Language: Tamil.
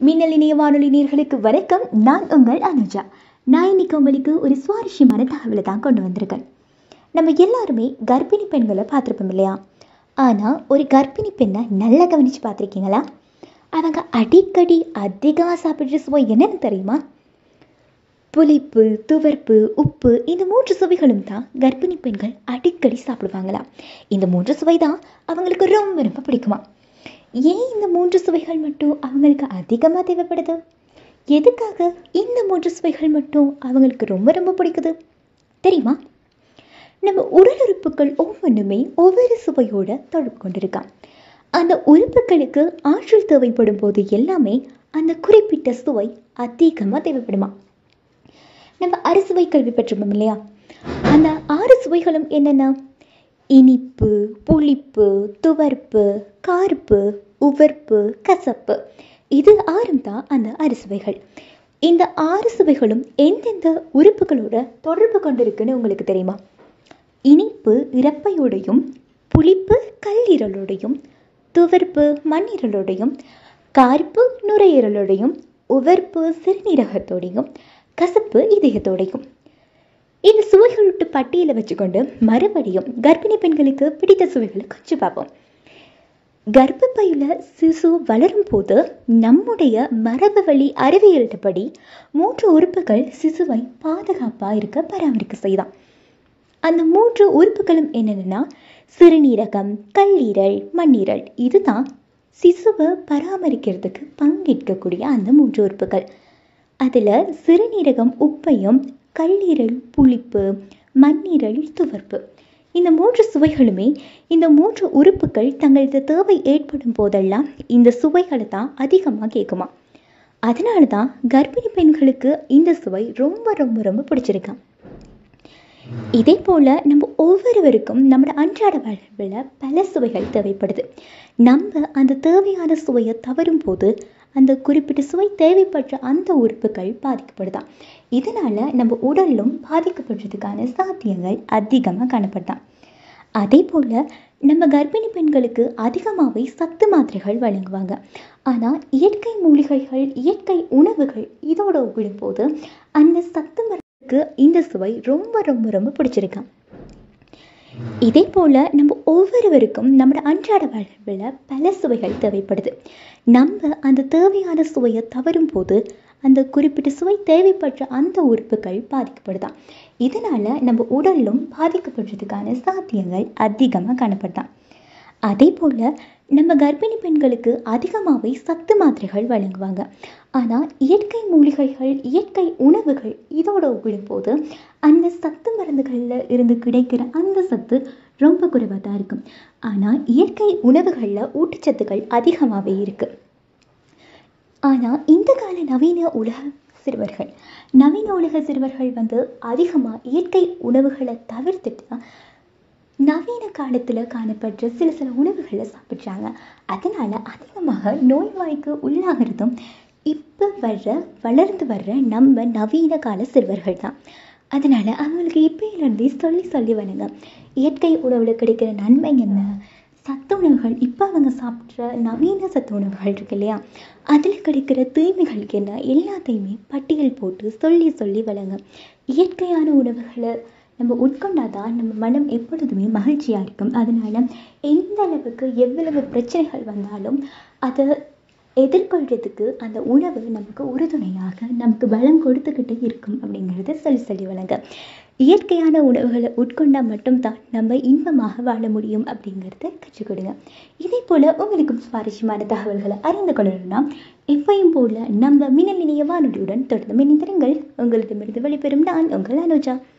மின்னல் இணைய வானொலி நேர்களுக்கு வணக்கம் நான் உங்கள் அனுஜா நான் இன்னைக்கு உங்களுக்கு ஒரு சுவாரஸ்யமான தகவலை தான் கொண்டு வந்திருக்கேன் நம்ம எல்லாருமே கர்ப்பிணி பெண்களை பார்த்துருப்போம் இல்லையா ஆனால் ஒரு கர்ப்பிணி பெண்ணை நல்லா கவனித்து பார்த்துருக்கீங்களா அவங்க அடிக்கடி அதிகமாக சாப்பிட்ற சுவை என்னன்னு தெரியுமா புளிப்பு துவர்ப்பு உப்பு இந்த மூன்று சுவைகளும் தான் கர்ப்பிணி பெண்கள் அடிக்கடி சாப்பிடுவாங்களாம் இந்த மூன்று சுவை தான் அவங்களுக்கு ரொம்ப ரொம்ப பிடிக்குமா ஏன் இந்த மூன்று சுவைகள் மட்டும் அவங்களுக்கு அதிகமாக தேவைப்படுது எதுக்காக இந்த மூன்று சுவைகள் மட்டும் அவங்களுக்கு ரொம்ப ரொம்ப பிடிக்குது தெரியுமா நம்ம உடல் உறுப்புகள் ஒவ்வொன்றுமே ஒவ்வொரு சுவையோட தொடர்பு கொண்டிருக்கான் அந்த உறுப்புகளுக்கு ஆற்றல் தேவைப்படும் போது எல்லாமே அந்த குறிப்பிட்ட சுவை அதிகமாக தேவைப்படுமா நம்ம அறுசுவை கல்வி பெற்றிருப்போம் இல்லையா அந்த ஆறு சுவைகளும் என்னென்ன இனிப்பு புளிப்பு துவர்ப்பு கார்ப்பு உவர்ப்பு கசப்பு இது ஆறும் தான் அந்த அறுசுவைகள் இந்த ஆறு சுவைகளும் எந்தெந்த உறுப்புகளோட தொடர்பு கொண்டிருக்குன்னு உங்களுக்கு தெரியுமா இனிப்பு இறப்பையோடையும் புளிப்பு கல்லீரலோடையும் துவர்ப்பு மண்ணீரலோடையும் கார்ப்பு நுரையீரலோடையும் உவர்ப்பு சிறுநீரகத்தோடையும் கசப்பு இதயத்தோடையும் இந்த சுவைகளோட்டு பட்டியலை வச்சுக்கொண்டு மறுபடியும் கர்ப்பிணி பெண்களுக்கு பிடித்த சுவைகளை கொஞ்சம் பார்ப்போம் கர்ப்பப்பையில சிசு வளரும் போது நம்முடைய மரபு வழி அறிவியல்படி மூன்று உறுப்புகள் சிசுவை பாதுகாப்பாக இருக்க பராமரிக்க செய்தான் அந்த மூன்று உறுப்புகளும் என்னென்னா சிறுநீரகம் கல்லீரல் மண்ணீரல் இதுதான் சிசுவை பராமரிக்கிறதுக்கு பங்கேற்கக்கூடிய அந்த மூன்று உறுப்புகள் அதில் சிறுநீரகம் உப்பையும் கல்லீரல் புளிப்பு மண்ணீரல் துவர்ப்பு இந்த மூன்று சுவைகளுமே இந்த மூன்று உறுப்புகள் தங்களது தேவை ஏற்படும் போதெல்லாம் இந்த சுவைகளை தான் அதிகமாக கேட்குமா அதனால தான் கர்ப்பிணி பெண்களுக்கு இந்த சுவை ரொம்ப ரொம்ப ரொம்ப பிடிச்சிருக்கான் இதே போல் நம்ம ஒவ்வொருவருக்கும் நம்மளோட அன்றாட வாழ்வில் பல சுவைகள் தேவைப்படுது நம்ம அந்த தேவையான சுவையை தவறும் போது அந்த குறிப்பிட்ட சுவை தேவைப்பட்ட அந்த உறுப்புகள் பாதிக்கப்படுதான் இதனால் நம்ம உடலும் பாதிக்கப்படுறதுக்கான சாத்தியங்கள் அதிகமாக காணப்படுதான் அதே போல் நம்ம கர்ப்பிணி பெண்களுக்கு அதிகமாகவே சத்து மாத்திரைகள் வழங்குவாங்க ஆனால் இயற்கை மூலிகைகள் இயற்கை உணவுகள் இதோட ஒப்பிடும்போது அந்த சத்து மருந்துக்கு இந்த சுவை ரொம்ப ரொம்ப ரொம்ப பிடிச்சிருக்கான் இதே போல் நம்ம ஒவ்வொருவருக்கும் நம்மளோட அன்றாட வாழ்வில் பல சுவைகள் தேவைப்படுது நம்ம அந்த தேவையான சுவையை தவறும் போது அந்த குறிப்பிட்ட சுவை தேவைப்பட்ட அந்த உறுப்புகள் பாதிக்கப்படுதான் இதனால் நம்ம உடலும் பாதிக்கப்படுறதுக்கான சாத்தியங்கள் அதிகமாக காணப்படுதான் அதே போல் நம்ம கர்ப்பிணி பெண்களுக்கு அதிகமாகவே சத்து மாத்திரைகள் வழங்குவாங்க ஆனால் இயற்கை மூலிகைகள் இயற்கை உணவுகள் இதோட ஒப்பிடும்போது அந்த சத்து மருந்துகளில் இருந்து கிடைக்கிற அந்த சத்து ரொம்ப குறைவாக தான் இருக்கும் ஆனால் இயற்கை உணவுகளில் ஊட்டச்சத்துக்கள் அதிகமாகவே இருக்குது ஆனால் இந்த கால நவீன உலக சிறுவர்கள் நவீன உலக சிறுவர்கள் வந்து அதிகமாக இயற்கை உணவுகளை தவிர்த்துட்டு நவீன காலத்தில் காணப்படுற சில சில உணவுகளை சாப்பிட்றாங்க அதனால் அதிகமாக நோய்வாய்க்கு உள்ளாகிறதும் இப்போ வர்ற வளர்ந்து வர்ற நம்ம நவீன கால சிறுவர்கள் தான் அதனால் அவங்களுக்கு இப்போலேருந்தே சொல்லி சொல்லி வேணுங்க இயற்கை உணவில் கிடைக்கிற நன்மை என்ன சத்து உணவுகள் இப்போ அவங்க சாப்பிட்ற நவீன சத்து உணவுகள் இருக்கு இல்லையா அதில் கிடைக்கிற தூய்மைகளுக்கு என்ன எல்லாத்தையுமே பட்டியல் போட்டு சொல்லி சொல்லி வழங்க இயற்கையான உணவுகளை நம்ம உட்கொண்டாதான் நம்ம மனம் எப்பொழுதுமே மகிழ்ச்சியாக இருக்கும் அதனால் எந்த அளவுக்கு எவ்வளவு பிரச்சனைகள் வந்தாலும் அதை எதிர்கொள்கிறதுக்கு அந்த உணவு நமக்கு உறுதுணையாக நமக்கு பலம் கொடுத்துக்கிட்டே இருக்கும் அப்படிங்கிறத சொல்லி சொல்லி வழங்க இயற்கையான உணவுகளை உட்கொண்டால் மட்டும்தான் நம்ம இன்பமாக வாழ முடியும் அப்படிங்கிறத கற்றுக் கொடுங்க இதே போல் உங்களுக்கும் சுவாரஸ்யமான தகவல்களை அறிந்து கொள்ளணும்னா எப்பையும் போல நம்ம மின்னல் இணைய வானொலியுடன் தொடர்ந்து இணைந்திருங்கள் உங்களிடமிருந்து வெளிப்பெறும் நான் உங்கள் அனுஜா